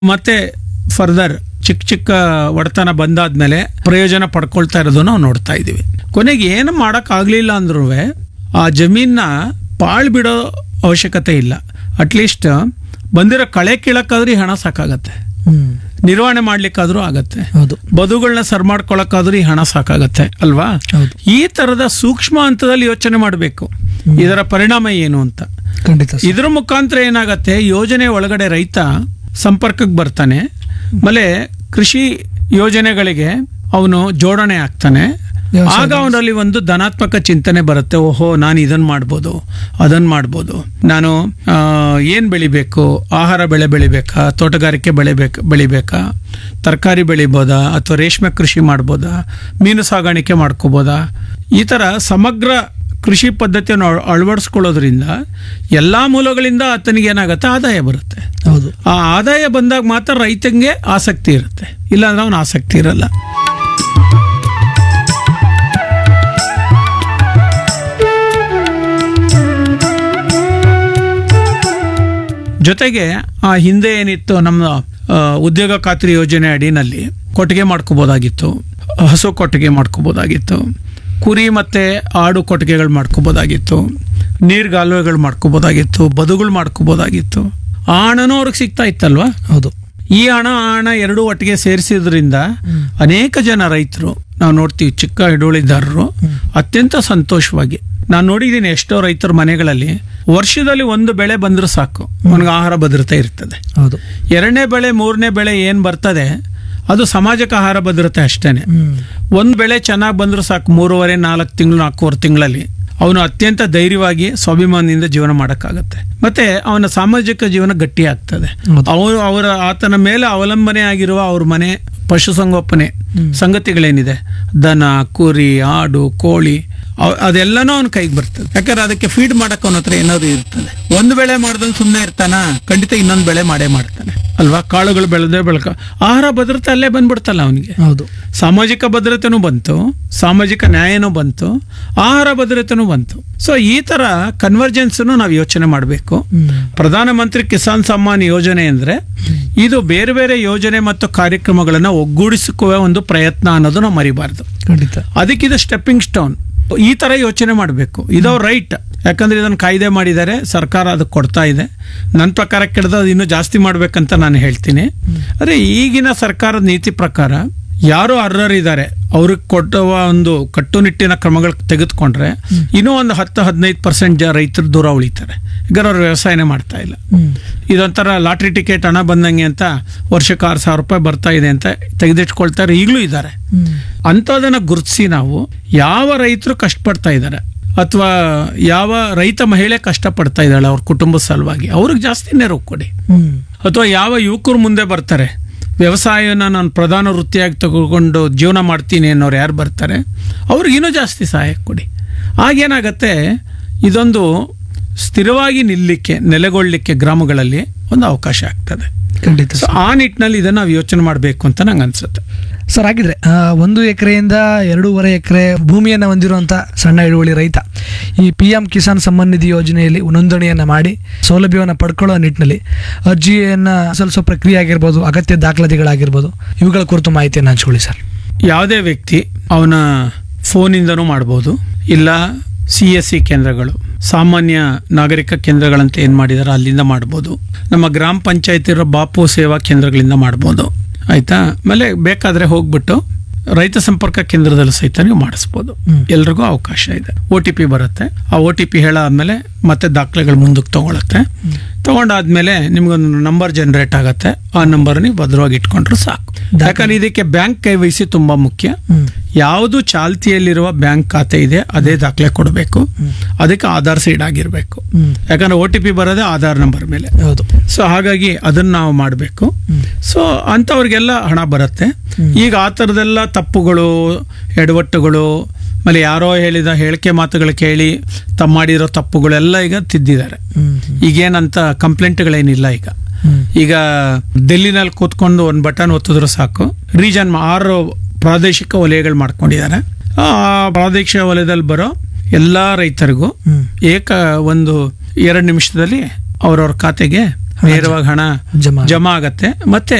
ಮತ್ತೆ ಫರ್ದರ್ ಚಿಕ್ಕ ಚಿಕ್ಕ ಒಡೆತನ ಬಂದಾದ್ಮೇಲೆ ಪ್ರಯೋಜನ ಪಡ್ಕೊಳ್ತಾ ಇರೋದು ನಾವು ನೋಡ್ತಾ ಇದ್ದೀವಿ ಕೊನೆಗೆ ಏನು ಮಾಡೋಕ್ಕಾಗಲಿಲ್ಲ ಅಂದ್ರೂ ಆ ಜಮೀನ ಪಾಳು ಬಿಡೋ ಅವಶ್ಯಕತೆ ಇಲ್ಲ ಅಟ್ಲೀಸ್ಟ್ ಬಂದಿರೋ ಕಳೆ ಕೀಳಕ್ಕಾದ್ರೂ ಈ ಹಣ ಸಾಕಾಗತ್ತೆ ಹ್ಮ್ ನಿರ್ವಹಣೆ ಮಾಡ್ಲಿಕ್ಕಾದ್ರೂ ಆಗತ್ತೆ ಹೌದು ಬದುಗಳನ್ನ ಸರ್ ಮಾಡ್ಕೊಳಕ್ಕಾದ್ರೂ ಈ ಹಣ ಸಾಕಾಗತ್ತೆ ಅಲ್ವಾ ಹೌದು ಈ ತರದ ಸೂಕ್ಷ್ಮ ಹಂತದಲ್ಲಿ ಯೋಚನೆ ಮಾಡಬೇಕು ಇದರ ಪರಿಣಾಮ ಏನು ಅಂತ ಖಂಡಿತ ಸರ್. ಇದ್ರ ಮುಖಾಂತರ ಏನಾಗತ್ತೆ ಯೋಜನೆ ಒಳಗಡೆ ರೈತ ಸಂಪರ್ಕಕ್ಕೆ ಬರ್ತಾನೆ ಆಮೇಲೆ ಕೃಷಿ ಯೋಜನೆಗಳಿಗೆ ಅವನು ಜೋಡಣೆ ಆಗ್ತಾನೆ ವ್ಯವಸಾಯ ಆಗ ಅವನಲ್ಲಿ ಒಂದು ಧನಾತ್ಮಕ ಚಿಂತನೆ ಬರುತ್ತೆ ಓಹೋ ನಾನು ಇದನ್ನ ಮಾಡ್ಬೋದು ಅದನ್ನ ಮಾಡ್ಬೋದು ನಾನು ಆ, ಏನ್ ಬೆಳಿಬೇಕು ಆಹಾರ ಬೆಳೆ ಬೆಳಿಬೇಕಾ ತೋಟಗಾರಿಕೆ ಬೆಳಿಬೇಕು ಬೆಳಿಬೇಕಾ ತರಕಾರಿ ಬೆಳಿಬೋದಾ ಅಥವಾ ರೇಷ್ಮೆ ಕೃಷಿ ಮಾಡ್ಬೋದಾ ಮೀನು ಸಾಗಾಣಿಕೆ ಮಾಡ್ಕೋಬೋದಾ ಈ ತರ ಸಮಗ್ರ ಕೃಷಿ ಪದ್ಧತಿಯನ್ನು ಅಳ- ಅಳವಡಿಸ್ಕೊಳ್ಳೋದ್ರಿಂದ ಎಲ್ಲಾ ಮೂಲಗಳಿಂದ ಆತನಿಗೆ ಏನಾಗುತ್ತೆ ಆದಾಯ ಬರುತ್ತೆ ಹೌದು ಆ ಆದಾಯ ಬಂದಾಗ ಮಾತ್ರ ರೈತಂಗೆ ಆಸಕ್ತಿ ಇರುತ್ತೆ ಇಲ್ಲಾಂದ್ರೆ ಅವನ ಆಸಕ್ತಿ ಇರಲ್ಲ ಜೊತೆಗೆ ಆ ಹಿಂದೆ ಏನಿತ್ತು ನಮ್ಮ ಆ, ಉದ್ಯೋಗ ಖಾತ್ರಿ ಯೋಜನೆ ಅಡಿನಲ್ಲಿ ಕೊಟ್ಟಿಗೆ ಮಾಡ್ಕೋಬೋದಾಗಿತ್ತು ಹಸು ಕೊಟ್ಟಿಗೆ ಮಾಡ್ಕೋಬೋದಾಗಿತ್ತು ಕುರಿ ಮತ್ತೆ ಆಡು ಕೊಟ್ಟಿಗೆಗಳು ಮಾಡ್ಕೋಬೋದಾಗಿತ್ತು ನೀರ್ಗಾಲುವೆಗಳು ಮಾಡ್ಕೋಬೋದಾಗಿತ್ತು ಬದುಗಳು ಮಾಡ್ಕೋಬೋದಾಗಿತ್ತು ಆ ಹಣನೂ ಅವ್ರಿಗೆ ಸಿಗ್ತಾ ಇತ್ತಲ್ವಾ ಹೌದು ಈ ಹಣ ಆ ಹಣ ಎರಡೂ ಒಟ್ಟಿಗೆ ಸೇರಿಸಿದ್ರಿಂದ ಅನೇಕ ಜನ ರೈತರು ನಾವು ನೋಡ್ತೀವಿ ಚಿಕ್ಕ ಹಿಡುವಳಿದಾರರು ಅತ್ಯಂತ ಸಂತೋಷವಾಗಿ ನಾನು ನೋಡಿದ್ದೀನಿ ಎಷ್ಟೋ ರೈತರ ಮನೆಗಳಲ್ಲಿ ವರ್ಷದಲ್ಲಿ ಒಂದು ಬೆಳೆ ಬಂದ್ರೆ ಸಾಕು ಅವನಿಗೆ ಆಹಾರ ಭದ್ರತೆ ಇರ್ತದೆ ಹೌದು ಎರಡನೇ ಬೆಳೆ ಮೂರನೇ ಬೆಳೆ ಏನ್ ಬರ್ತದೆ ಅದು ಸಮಾಜಕ್ಕೆ ಆಹಾರ ಭದ್ರತೆ ಅಷ್ಟೇನೆ ಹ್ಮ್ ಒಂದು ಬೆಳೆ ಚೆನ್ನಾಗಿ ಬಂದರೂ ಸಾಕು ಮೂರುವರೆ ನಾಲ್ಕು ತಿಂಗಳು ನಾಲ್ಕೂವರೆ ತಿಂಗಳಲ್ಲಿ ಅವನು ಅತ್ಯಂತ ಧೈರ್ಯವಾಗಿ ಸ್ವಾಭಿಮಾನದಿಂದ ಜೀವನ ಮಾಡೋಕ್ಕಾಗತ್ತೆ ಮತ್ತೆ ಅವನ ಸಾಮಾಜಿಕ ಜೀವನ ಗಟ್ಟಿ ಆಗ್ತದೆ ಹೌದು. ಅವರು ಅವರ ಆತನ ಮೇಲೆ ಅವಲಂಬನೆ ಆಗಿರುವ ಅವ್ರ ಮನೆ ಪಶುಸಂಗೋಪನೆ ಸಂಗತಿಗಳೇನಿದೆ ದನ ಕುರಿ ಆಡು ಕೋಳಿ ಅವ್- ಅದೆಲ್ಲನೂ ಅವನ ಕೈಗೆ ಬರ್ತದೆ ಯಾಕಂದ್ರೆ ಅದಕ್ಕೆ ಫೀಡ್ ಮಾಡಕ್ಕೆ ಅವನ ಹತ್ರ ಏನಾದ್ರು ಇರ್ತದೆ ಒಂದು ಬೆಳೆ ಮಾಡ್ದಂಗೆ ಸುಮ್ಮನೆ ಇರ್ತಾನ ಖಂಡಿತ ಇನ್ನೊಂದು ಬೆಳೆ ಮಾಡೇ ಮಾಡ್ತಾನೆ ಅಲ್ವಾ ಕಾಳುಗಳು ಬೆಳೆದೇ ಬೆಳಕ ಆಹಾರ ಭದ್ರತೆ ಅಲ್ಲೇ ಬಂದ್ಬಿಡ್ತಲ್ಲ ಅವನಿಗೆ ಹೌದು ಸಾಮಾಜಿಕ ಭದ್ರತೆನೂ ಬಂತು ಸಾಮಾಜಿಕ ನ್ಯಾಯನೂ ಬಂತು ಆಹಾರ ಭದ್ರತೆನೂ ಬಂತು ಸೊ ಈ ತರ ಕನ್ವರ್ಜೆನ್ಸ್ ನಾವು ಯೋಚನೆ ಮಾಡಬೇಕು ಹ್ಮ್ ಪ್ರಧಾನಮಂತ್ರಿ ಕಿಸಾನ್ ಸಮ್ಮಾನ್ ಯೋಜನೆ ಅಂದ್ರೆ ಇದು ಬೇರೆ ಬೇರೆ ಯೋಜನೆ ಮತ್ತು ಕಾರ್ಯಕ್ರಮಗಳನ್ನ ಒಗ್ಗೂಡಿಸಿಕುವ ಒಂದು ಪ್ರಯತ್ನ ಅನ್ನೋದು ನಾವು ಮರಿಬಾರ್ದು ಖಂಡಿತ ಅದಕ್ಕೆ ಇದು ಸ್ಟೆಪ್ಪಿಂಗ್ ಸ್ಟೋನ್ ಈ ತರ ಯೋಚನೆ ಮಾಡಬೇಕು ಇದು ರೈಟ್ ಯಾಕಂದ್ರೆ ಇದನ್ನು ಕಾಯ್ದೆ ಮಾಡಿದ್ದಾರೆ ಸರ್ಕಾರ ಅದಕ್ಕೆ ಕೊಡ್ತಾ ಇದೆ ನನ್ನ ಪ್ರಕಾರ ಕೆಡ್ದು ಅದು ಇನ್ನೂ ಜಾಸ್ತಿ ಮಾಡ್ಬೇಕಂತ ನಾನು ಹೇಳ್ತೀನಿ ಅರೆ ಈಗಿನ ಸರ್ಕಾರದ ನೀತಿ ಪ್ರಕಾರ ಯಾರು ಅರ್ಹರಿದ್ದಾರೆ ಅವ್ರಿಗೆ ಕೊಟ್ಟುವ ಒಂದು ಕಟ್ಟುನಿಟ್ಟಿನ ಕ್ರಮಗಳು ತೆಗೆದುಕೊಂಡ್ರೆ ಇನ್ನೂ ಒಂದು ಹತ್ತು ಹದಿನೈದು ಪರ್ಸೆಂಟ್ ಜ ರೈತರು ದೂರ ಉಳಿತಾರೆ ಈಗ ಅವ್ರು ವ್ಯವಸಾಯನೇ ಮಾಡ್ತಾ ಇಲ್ಲ ಹ್ಮ್ ಇದೊಂಥರ ಲಾಟ್ರಿ ಟಿಕೆಟ್ ಹಣ ಬಂದಂಗೆ ಅಂತ ವರ್ಷಕ್ಕೆ ಆರು ಸಾವಿರ ರೂಪಾಯಿ ಬರ್ತಾ ಇದೆ ಅಂತ ತೆಗೆದಿಟ್ಕೊಳ್ತಾರೆ ಈಗಲೂ ಇದ್ದಾರೆ ಹ್ಮ್ ಅಂಥದನ್ನ ಗುರುತಿಸಿ ನಾವು ಯಾವ ರೈತರು ಕಷ್ಟಪಡ್ತಾ ಇದ್ದಾರೆ ಅಥವಾ ಯಾವ ರೈತ ಮಹಿಳೆ ಕಷ್ಟಪಡ್ತಾ ಇದ್ದಾಳೆ ಅವ್ರ ಕುಟುಂಬದ ಸಲುವಾಗಿ ಅವ್ರಿಗೆ ಜಾಸ್ತಿ ನೆರವು ಕೊಡಿ ಹ್ಮ್ ಅಥವಾ ಯಾವ ಯುವಕರು ಮುಂದೆ ಬರ್ತಾರೆ ವ್ಯವಸಾಯನ ನಾನು ಪ್ರಧಾನ ವೃತ್ತಿಯಾಗಿ ತಗೊಂಡು ಜೀವನ ಮಾಡ್ತೀನಿ ಅನ್ನೋರು ಯಾರು ಬರ್ತಾರೆ ಅವ್ರಿಗೆ ಇನ್ನೂ ಜಾಸ್ತಿ ಸಹಾಯ ಕೊಡಿ ಆಗೇನಾಗತ್ತೆ ಇದೊಂದು ಸ್ಥಿರವಾಗಿ ನಿಲ್ಲಕ್ಕೆ ನೆಲೆಗೊಳ್ಳಲಿಕ್ಕೆ ಗ್ರಾಮಗಳಲ್ಲಿ ಒಂದು ಅವಕಾಶ ಆಗ್ತದೆ ಖಂಡಿತ ಸೊ ಆ ನಿಟ್ಟಿನಲ್ಲಿ ಇದನ್ನ ನಾವು ಯೋಚನೆ ಮಾಡಬೇಕು ಅಂತ ನಂಗೆ ಅನ್ಸುತ್ತೆ ಸರ್ ಹಾಗಿದ್ರೆ ಆ, ಒಂದು ಎಕರೆಯಿಂದ ಎರಡೂವರೆ ಎಕರೆ ಭೂಮಿಯನ್ನು ಹೊಂದಿರುವಂಥ ಸಣ್ಣ ಹಿಡುವಳಿ ರೈತ ಈ ಪಿ ಎಂ ಕಿಸಾನ್ ಸಮ್ಮಾನ್ ನಿಧಿ ಯೋಜನೆಯಲ್ಲಿ ನೋಂದಣಿಯನ್ನು ಮಾಡಿ ಸೌಲಭ್ಯವನ್ನು ಪಡ್ಕೊಳ್ಳೋ ನಿಟ್ಟಿನಲ್ಲಿ ಅರ್ಜಿಯನ್ನು ಸಲ್ಲಿಸೋ ಪ್ರಕ್ರಿಯೆ ಆಗಿರ್ಬೋದು ಅಗತ್ಯ ದಾಖಲಾತಿಗಳಾಗಿರ್ಬೋದು ಇವುಗಳ ಕುರಿತು ಮಾಹಿತಿಯನ್ನು ಹಂಚ್ಕೊಳ್ಳಿ ಸರ್ ಯಾವುದೇ ವ್ಯಕ್ತಿ ಅವನ ಫೋನಿಂದನೂ ಮಾಡ್ಬೋದು ಇಲ್ಲ ಸಿ ಎಸ್ ಸಿ ಕೇಂದ್ರಗಳು ಸಾಮಾನ್ಯ ನಾಗರಿಕ ಕೇಂದ್ರಗಳಂತ ಏನು ಮಾಡಿದಾರೆ ಅಲ್ಲಿಂದ ಮಾಡ್ಬೋದು ನಮ್ಮ ಗ್ರಾಮ ಪಂಚಾಯತ್ ಇರೋ ಬಾಪು ಸೇವಾ ಕೇಂದ್ರಗಳಿಂದ ಮಾಡ್ಬೋದು ಆಯ್ತಾ ಆಮೇಲೆ ಬೇಕಾದ್ರೆ ಹೋಗ್ಬಿಟ್ಟು ರೈತ ಸಂಪರ್ಕ ಕೇಂದ್ರದಲ್ಲಿ ಸಹಿತ ನೀವು ಮಾಡಿಸ್ಬೋದು ಹ್ಮ್. ಎಲ್ರಿಗೂ ಅವಕಾಶ ಇದೆ ಒ ಟಿ ಪಿ ಬರುತ್ತೆ ಆ ಒ ಟಿ ಪಿ ಹೇಳಾದ್ಮೇಲೆ ಮತ್ತೆ ದಾಖಲೆಗಳು ಮುಂದಕ್ಕೆ ತಗೊಳುತ್ತೆ ತಗೊಂಡಾದ್ಮೇಲೆ ನಿಮ್ಗೊಂದು ನಂಬರ್ ಜನರೇಟ್ ಆಗತ್ತೆ ಆ ನಂಬರ್ ನೀವು ಭದ್ರವಾಗಿ ಇಟ್ಕೊಂಡ್ರೆ ಸಾಕು ಯಾಕಂದ್ರೆ ಇದಕ್ಕೆ ಬ್ಯಾಂಕ್ ಕೈ ವಹಿಸಿ ತುಂಬಾ ಮುಖ್ಯ ಹ್ಮ್ ಯಾವುದು ಚಾಲ್ತಿಯಲ್ಲಿರುವ ಬ್ಯಾಂಕ್ ಖಾತೆ ಇದೆ ಅದೇ ದಾಖಲೆ ಕೊಡಬೇಕು ಅದಕ್ಕೆ ಆಧಾರ್ ಸೀಡ್ ಆಗಿರಬೇಕು ಹ್ಮ್ ಯಾಕಂದ್ರೆ ಒ ಟಿ ಪಿ ಬರೋದೇ ಆಧಾರ್ ನಂಬರ್ ಮೇಲೆ ಹೌದು ಸೊ ಹಾಗಾಗಿ ಅದನ್ನ ನಾವು ಮಾಡಬೇಕು ಹ್ಮ್ ಸೊ ಅಂಥವ್ರಿಗೆಲ್ಲ ಹಣ ಬರುತ್ತೆ ಈಗ ಆ ಥರದೆಲ್ಲ ತಪ್ಪುಗಳು ಎಡವಟ್ಟುಗಳು ಆಮೇಲೆ ಯಾರೋ ಹೇಳಿದ ಹೇಳಿಕೆ ಮಾತುಗಳು ಕೇಳಿ ತಮ್ಮ ಮಾಡಿರೋ ತಪ್ಪುಗಳೆಲ್ಲ ಈಗ ತಿದ್ದಿದ್ದಾರೆ ಹ್ಮ್ ಈಗೇನಂತ ಕಂಪ್ಲೇಂಟ್ಗಳೇನಿಲ್ಲ ಈಗ ಹ್ಮ್ ಈಗ ಡೆಲ್ಲಿನಲ್ಲಿ ಕೂತ್ಕೊಂಡು ಒಂದು ಬಟನ್ ಒತ್ತಿದ್ರೆ ಸಾಕು ರೀಜನ್ ಆರು ಪ್ರಾದೇಶಿಕ ವಲಯಗಳು ಮಾಡ್ಕೊಂಡಿದ್ದಾರೆ ಆ ಪ್ರಾದೇಶಿಕ ವಲಯದಲ್ಲಿ ಬರೋ ಎಲ್ಲಾ ರೈತರಿಗೂ ಹ್ಮ್ ಏಕ ಒಂದು ಎರಡು ನಿಮಿಷದಲ್ಲಿ ಅವ್ರವ್ರ ಖಾತೆಗೆ ನೇರವಾಗಿ ಹಣ ಜಮಾ ಜಮಾ ಆಗತ್ತೆ ಮತ್ತೆ